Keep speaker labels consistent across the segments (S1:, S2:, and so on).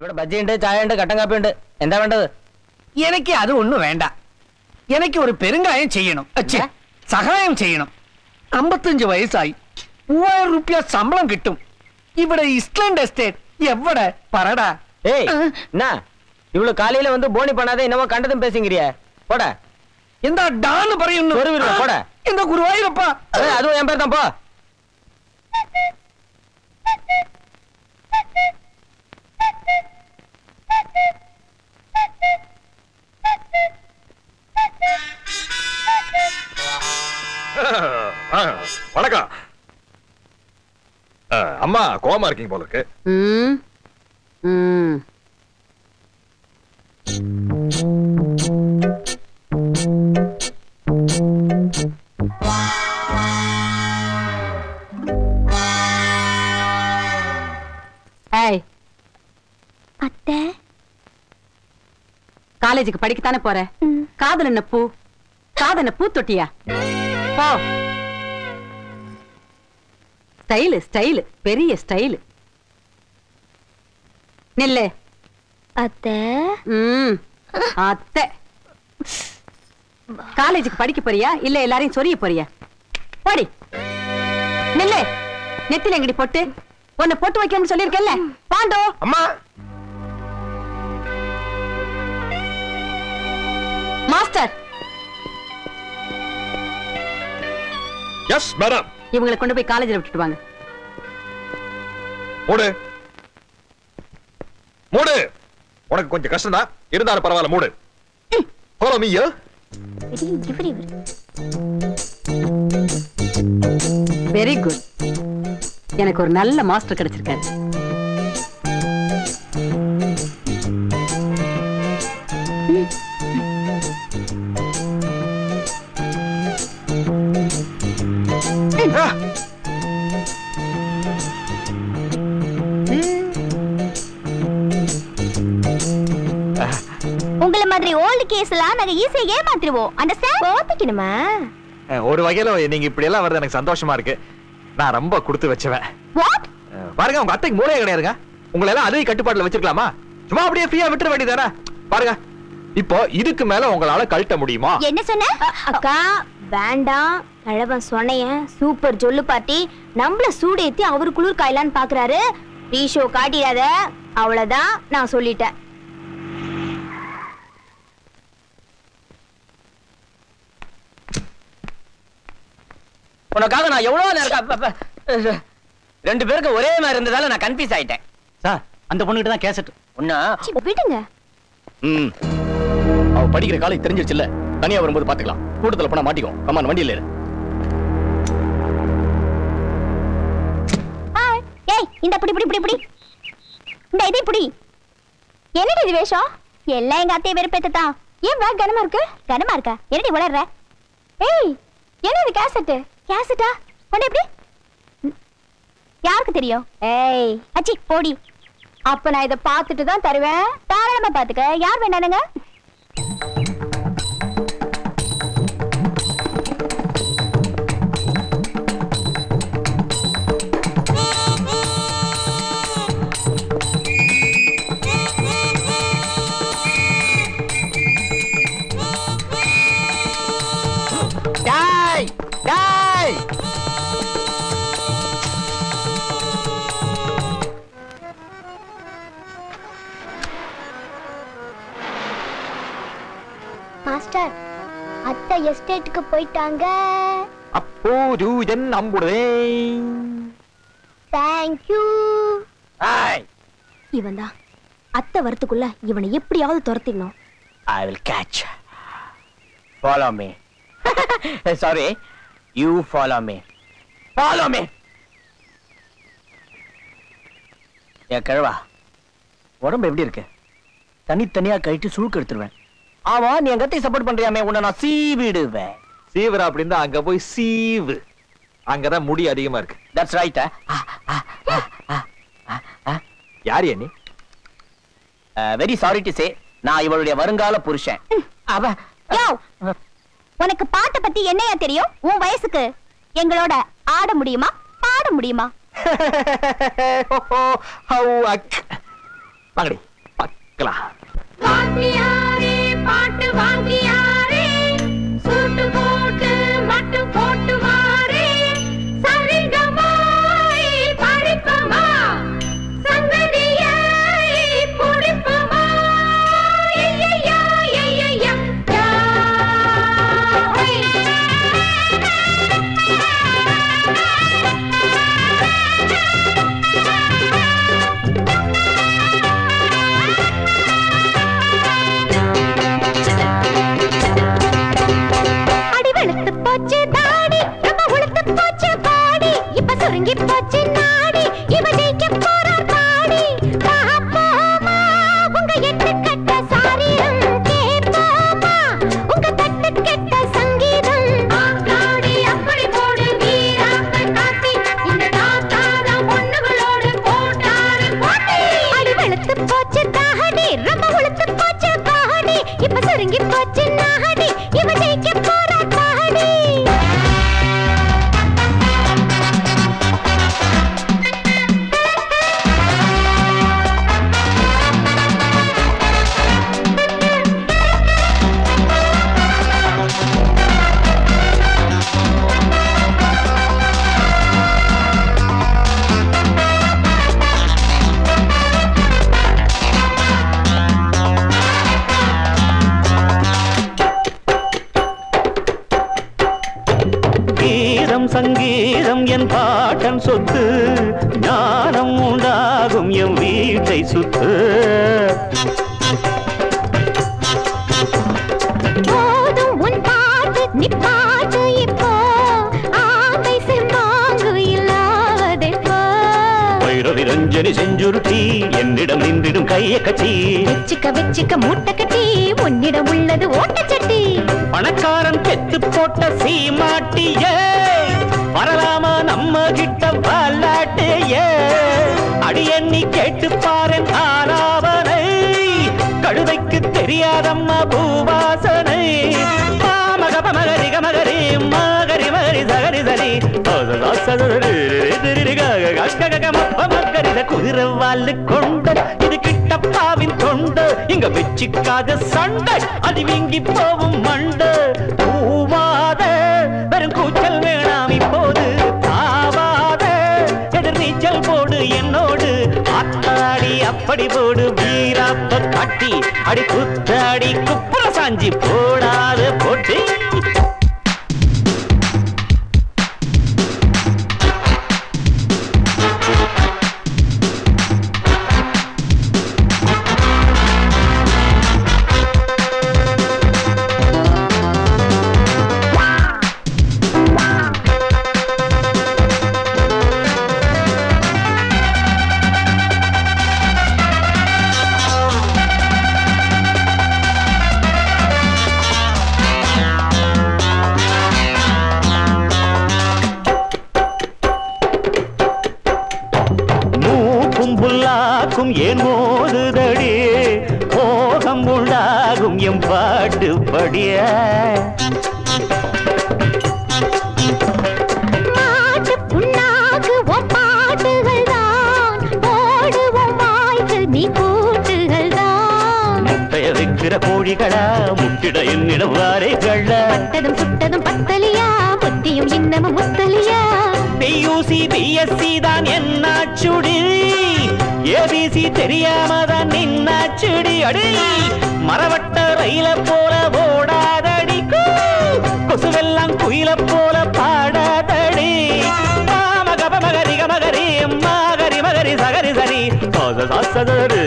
S1: ഇവിടെ ബജ്ജിയുണ്ട് ചായ ഉണ്ട് കട്ടൻ കാപ്പി ഉണ്ട് എന്താ വേണ്ടത്
S2: എനിക്ക് അത് ഒന്നും വേണ്ട എനിക്ക് ഒരു പെരുങ്കായം ചെയ്യണം അച്ഛേ സഹായം ചെയ്യണം അമ്പത്തഞ്ച് വയസ്സായി മൂവായിരം റുപ്യ ശമ്പളം കിട്ടും ഇവിടെ ഇസ്ലൻഡ് എസ്റ്റേറ്റ് എവിടെ പറടാ
S1: ஏய் என்ன இவ்வளவு காலையில வந்து போனி பண்ணாதே என்னமோ கண்டதும் பேசுங்கிறிய போட
S2: എന്താ ഡാന്ന് പറയുന്നു
S1: ഒരു മിനിറ്റ്, പോടെ.
S2: എന്താ ഗുരുവായൂരപ്പ
S1: ஏய், அதுவும் என் பேர் தான் போ
S3: ஆ, வணக்கம் ஆ, அம்மா கோவமா இருக்கீங்க போல இருக்கு
S4: ம் ம் ஏய்
S5: அத்தை
S4: காலேஜுக்கு படிக்கத்தானே போற
S5: ம்.
S4: காதல் என்ன பூ காதல் என்ன பூ தொட்டியா போ ஸ்டைலு ஸ்டைலு பெரிய ஸ்டைலு நில்லு
S5: அத்தை
S4: ம் அத்தை காலேஜுக்கு படிக்க போறியா இல்ல எல்லாரையும் சொரிய போறியா போடி நில்லு நெத்தில எங்கடி பொட்டு உன்னை பொட்டு வைக்கணும்னு சொல்லியிருக்கேன்ல பாண்டோ
S3: அம்மா
S4: மாஸ்டர்
S3: எஸ் மேடம்
S4: இவங்களை கொண்டு போய் காலேஜ்ல விட்டுட்டு வாங்க
S3: மூடு மூடு உனக்கு கொஞ்சம் கஷ்டம் தான் இருந்தாலும் பரவாயில்ல மூடு ஃபாலோ மீ
S5: இவர் இவர்
S4: வெரி குட் எனக்கு ஒரு நல்ல மாஸ்டர் கிடைச்சிருக்காரு
S5: உங்கள மாதிரி ஓல்டு கேஸ் எல்லாம் நாங்க ஈஸியா ஏமாத்திடுவோம் அண்டர்ஸ்டாண்ட் ஓத்திக்கணுமா
S3: ஒரு வகையில நீங்க இப்படி எல்லாம் வருது எனக்கு சந்தோஷமா இருக்கு நான் ரொம்ப கொடுத்து வச்சவன்
S5: வாட்
S3: அஹ், பாருங்க உங்க அத்தைக்கு மூளையே கிடையாதுங்க உங்களை எல்லாம் அதே கட்டுப்பாட்டுல வச்சிருக்கலாமா சும்மா அப்படியே ஃப்ரீயா விட்டுற வேண்டியதானே பாருங்க இப்போ இதுக்கு மேல உங்களால கழட்ட முடியுமா
S5: என்ன சொன்ன அக்கா வேண்டாம் கழவன் சொன்னைய சூப்பர் ஜொல்லு பாட்டி நம்மள சூடேத்தி அவர் குளிர் காயலான்னு பாக்குறாரு ஃப்ரீ ஷோ காட்டிடாத அவ்வளவுதான் நான் சொல்லிட்டேன்
S1: உனக்காக நான் எவ்வளவு நேரம் கா- ப- ப- ரெண்டு பேருக்கு ஒரே மாதிரி இருந்ததால நான் கன்ஃபியூஸ் ஆயிட்டேன்
S2: சார் அந்த பொண்ணுகிட்ட தான் கேசட்
S1: ஒன்னா
S5: சி, விடுங்க
S6: ம் அவ படிக்கிற காலேஜ் தெரிஞ்சிருச்சுல்ல தனியா வரும்போது பாத்துக்கலாம் கூட்டத்துல போனா மாட்டிக்கும் கமான் வண்டியில ஏறு.
S5: ஹாய் ஏய் இந்த புடி புடி புடி புடி இந்த இதை புடி என்னடி இது வேஷம் எல்லாம் எங்க அத்தையை வெறுப்பேத்தான் ஏன் பேக் கனமா இருக்கு கனமா இருக்கா என்னடி உளர்ற ஏய் என்ன இது கேசட் கேசட்டா உடனே எப்படி ம், யாருக்கு தெரியும் ஏய் அச்சி போடி அப்ப நான் இதை பார்த்துட்டு தான் தருவேன் தாராளமா பாத்துக்க யார் வேண்டானுங்க
S1: டாய் டாய்
S5: மாஸ்டர் அத்தை எஸ்டேட்டுக்கு போயிட்டாங்க
S3: அப்போ ஜூஜன் அம்புடுதே
S5: தேங்க்யூ
S1: ஹாய்
S5: இவன் தான் அத்தை வரத்துக்குள்ள இவனை எப்படியாவது துரத்திடணும்
S1: I will catch. Follow me. Sorry. You follow me. Follow me. ஏன் கிழவா உடம்பு எப்படி இருக்கு தனித்தனியா கழிட்டு சுழுக்கு எடுத்துருவேன் ஆமா நீ என் கத்தை சப்போர்ட் பண்றியாமே உன்னை நான் சீவிடுவேன்
S3: சீவரா அப்படின்னு அங்க போய் சீவு அங்கதான் முடி அதிகமா இருக்கு
S1: தட்ஸ் ரைட்
S3: யார் நீ
S1: வெரி சாரி டு சே நான் இவளுடைய வருங்கால புருஷன் அவ
S5: யோ உனக்கு பாட்டை பத்தி என்னையா தெரியும் உன் வயசுக்கு எங்களோட ஆட முடியுமா பாட முடியுமா
S3: ஹவு அக் வாங்கடி பார்க்கலாம்
S5: வாத்தியாரே பாட்டு வாங்கியாரே சூட்டு போட்டு மட்டு போட்டு வாரே சரிகமாய் படிப்பமா சங்கதியை புடிப்பமா ஐயையா ஐயையா யா அடி வெளுத்து போச்சு தாடி நம்ம உளுத்து போச்சு பாடி இப்ப சுருங்கி போச்சு நாடி இவ ஜெயிக்க போறார் பாடி பாப்போமா உங்க எட்டு கட்ட சாரீரம் கேட்போமா உங்க தட்டு கெட்ட சங்கீதம் ஆத்தாடி அப்படி போடு வீராப்பன் காட்டி இந்த தாத்தாதான் பொண்ணுகளோடு போட்டாரு போட்டி அடி வெளுத்து போச்சு தாடி ரொம்ப உளுத்து போச்சு பாடி இப்ப சுருங்கி போச்சு நாடி இவ ஜெயிக்க போறா பாடி
S7: கீதம் சங்கீதம் என் பாட்டன் சொத்து ஞானம் உண்டாகும் என் வீட்டை சுத்து
S5: போதும் உன் பாட்டு நீ பாட்டு இப்போ ஆமை செம்மாங்கு இல்லாவதெப்போ
S7: வைரவி ரஞ்சனி செஞ்சுருட்டி என்னிடம் நின்றிடும் கைய கட்சி
S5: வெச்சிக்க வெச்சிக்க மூட்டை கட்டி உன்னிடம் உள்ளது ஓட்டச்சட்டி
S7: பணக்காரன் பெத்து போட்ட சீமாட்டியே வரலாமா நம்ம கிட்ட வாலாட்டியே அடி எண்ணி கேட்டு பாரன் ஆலாவனை கழுதைக்கு தெரியாதம்மா பூவாசனை மகப மகரி கமகரி மகரி மகரி சகரி சரி குதிரை வாழு கொண்ட இது கிட்டப்பாவின் தொண்டு இங்க வெச்சிக்காத சண்டை அது வீங்கி போவும் மண்டு பூவாத வெறும் கூச்சல் வேணாம் இப்போது தாவாத எதிர் நீச்சல் போடு என்னோடு ஆத்தாடி அப்படி போடு வீராப்ப காட்டி அடி குத்தாடி குப்புற சாஞ்சி போடாத போட்டி மூக்கும் புல்லாக்கும் ஏன் மோதுதடி மோகம் உண்டாகும் எம் பாட்டு படிய
S5: மாட்டு புண்ணாக்கு உன் பாட்டுகள் தான் போடுவோம் வாய்க்கு நீ கூட்டுகள் தான்
S7: முட்டைய வைக்கிற கோழிகளா முட்டிட என்னிடம் வாரைகள
S5: பட்டதும் சுட்டதும் பத்தலியா புத்தியும் இன்னமும் முத்தலியா
S7: பியூசி பிஎஸ்சி தான் என்னாச்சுடி ஏபிசி தெரியாம தான் நின்னாச்சுடி அடி மரவட்ட ரயில போல ஓடாதடி கூ. கொசுவெல்லாம் குயில போல பாடாதடி மகப மகரி கமகரி மகரி மகரி சகரி சரி சோத சாசதரு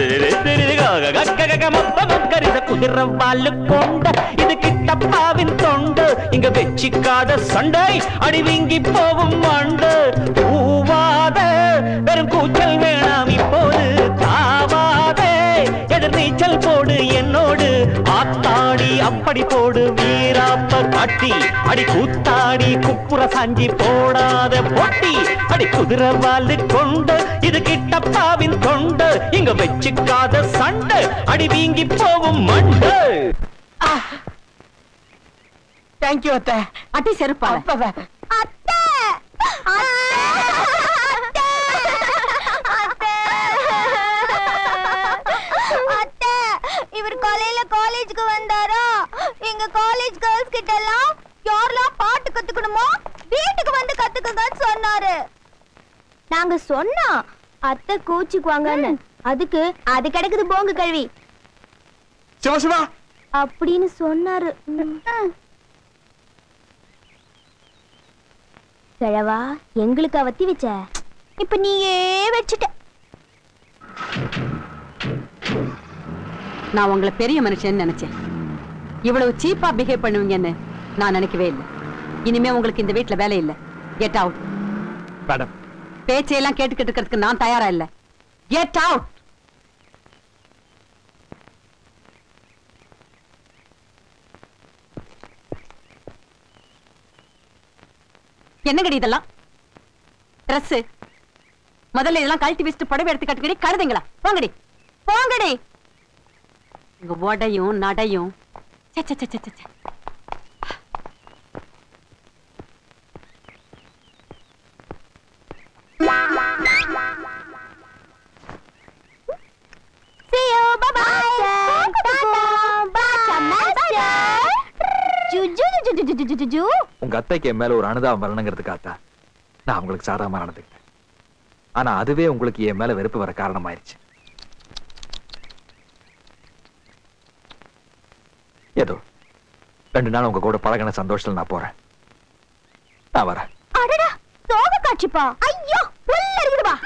S7: குதிர வாழு கொண்ட இது கிட்டப்பாவின் தொண்டு இங்க வெச்சிக்காத சண்டை அடி வீங்கி போவும் மண்டு பூவாத வெறும் கூச்சல் வேணாம் இப்போது தாவாத எதிர் நீச்சல் போடு என்னோடு ஆத்தாடி அப்படி போடு வீராப்ப காட்டி அடி கூத்தாடி குப்புற சாஞ்சி போடாத போட்டி அடி குதிரை வாழு கொண்டு இது கிட்டப்பாவின் தொண்டு இங்க வெச்சிக்காத சண்டை அடி வீங்கி போவும் மண்டு
S1: தேங்க்யூ அத்தை
S4: அட்டி செருப்பால
S1: அப்ப
S5: அத்தை அத்தை அத்தை காலையில காலேஜுக்கு வந்தாரா எங்க காலேஜ் கேர்ள்ஸ் கிட்ட எல்லாம் யாரெல்லாம் பாட்டு கத்துக்கணுமோ வீட்டுக்கு வந்து கத்துக்குங்கன்னு சொன்னாரு நாங்க சொன்னோம் அத்தை கூச்சுக்குவாங்கன்னு அதுக்கு அது கிடக்குது போங்க கழுவி
S3: சிவா சிவா
S5: அப்படின்னு சொன்னாரு கிழவா எங்களுக்கு அவத்தி வச்ச இப்ப நீயே வச்சுட்ட
S4: நான் உங்களை பெரிய மனுஷன்னு நினைச்சேன் இவ்வளவு சீப்பா பிஹேவ் பண்ணுவீங்கன்னு நான் நினைக்கவே இல்லை இனிமே உங்களுக்கு இந்த வீட்ல வேலை இல்லை கெட் அவுட்
S3: மேடம்
S4: பேச்சையெல்லாம் கேட்டுக்கிட்டு இருக்கிறதுக்கு நான் தயாரா இல்லை கெட் அவுட் என்னங்கடி இதெல்லாம் Dress முதல்ல இதெல்லாம் கழட்டி வச்சுட்டு புடவை எடுத்து கட்டுக்கடி கழுதுங்களா போங்கடி போங்கடி உங்க உடையும் நடையும் ச்சே, ச்சே, ச்சே, ச்சே, ச்சே, ச்சே.
S5: See you. Bye bye. Tata. Bye, master. Ju ju ju ju ju ju ju ju ju.
S3: உங்க அத்தைக்கு என் மேல ஒரு அனுதாபம் வரணுங்கிறதுக்காகத்தான் நான் உங்களுக்கு சாதகமா நடந்துக்கிட்டேன் ஆனா அதுவே உங்களுக்கு என் மேல வெறுப்பு வர காரணமாயிருச்சு ஏதோ ரெண்டு நாள் உங்க கூட பழகின சந்தோஷத்துல நான் போறேன் நான் வரேன்
S5: அடடா சோக காட்சிப்பா ஐயோ புல்ல இருக்குதுப்பா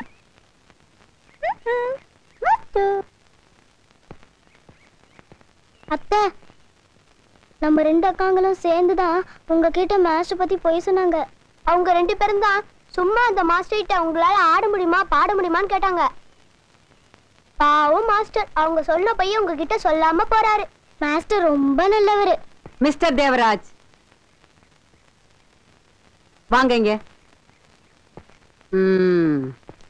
S8: அத்தை நம்ம ரெண்டு அக்காங்களும் சேர்ந்து தான் உங்ககிட்ட மாஸ்டர் பத்தி போய் சொன்னாங்க
S5: அவங்க ரெண்டு பேரும் தான் சும்மா அந்த மாஸ்டர் கிட்ட உங்களால ஆட முடியுமா பாட முடியுமான்னு கேட்டாங்க பாவம் மாஸ்டர் அவங்க சொன்ன பையன் உங்ககிட்ட சொல்லாம போறாரு
S8: மாஸ்டர் ரொம்ப நல்லவரு
S4: மிஸ்டர் தேவராஜ் வாங்க இங்க ம்.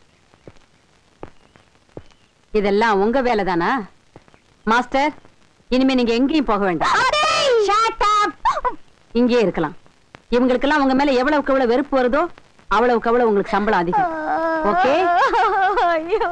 S4: இதெல்லாம் உங்க வேலை தானா மாஸ்டர் இனிமே நீங்க எங்கேயும் போக வேண்டாம் Shut up. இங்கேயே இருக்கலாம் இவங்களுக்கெல்லாம் உங்க மேல எவ்வளவுக்கு எவ்வளவு வெறுப்பு வருதோ அவ்வளவுக்கு அவ்வளவு உங்களுக்கு சம்பளம் அதிகம் ஓகே
S5: ஐயோ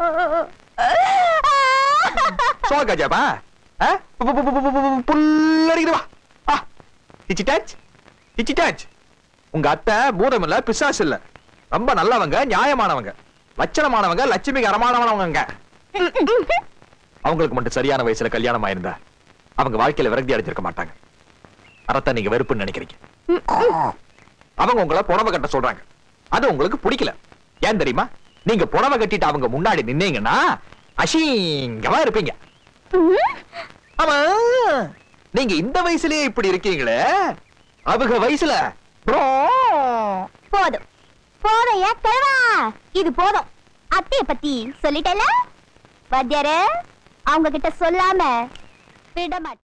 S3: சோகா ஜாபா புல்லடிக்குது வா ஆ டிச்சி டச் டிச்சி டச் உங்க அத்தை பூதம் இல்ல பிசாசு இல்ல ரொம்ப நல்லவங்க நியாயமானவங்க லட்சணமானவங்க லட்சுமிக்கு அரமானவங்க அவங்களுக்கு மட்டும் சரியான வயசுல கல்யாணம் ஆயிருந்தா அவங்க வாழ்க்கையில விரக்தி அடைஞ்சிருக்க மாட்டாங்க அறத்தான் நீங்க வெறுப்புன்னு நினைக்கிறீங்க அவங்க உங்களை புடவை கட்ட சொல்றாங்க அது உங்களுக்கு பிடிக்கல ஏன் தெரியுமா நீங்க புடவை கட்டிட்டு அவங்க முன்னாடி நின்னீங்கன்னா அசிங்கமா இருப்பீங்க ஆமா நீங்க இந்த வயசுலயே இப்படி இருக்கீங்களே அவங்க வயசுல bro.
S5: போதும் போதும் ஏன் கிழவா இது போதும் அத்தைய பத்தி சொல்லிட்டல வாத்தியாரு அவங்க கிட்ட சொல்லாம விட மாட்டேன்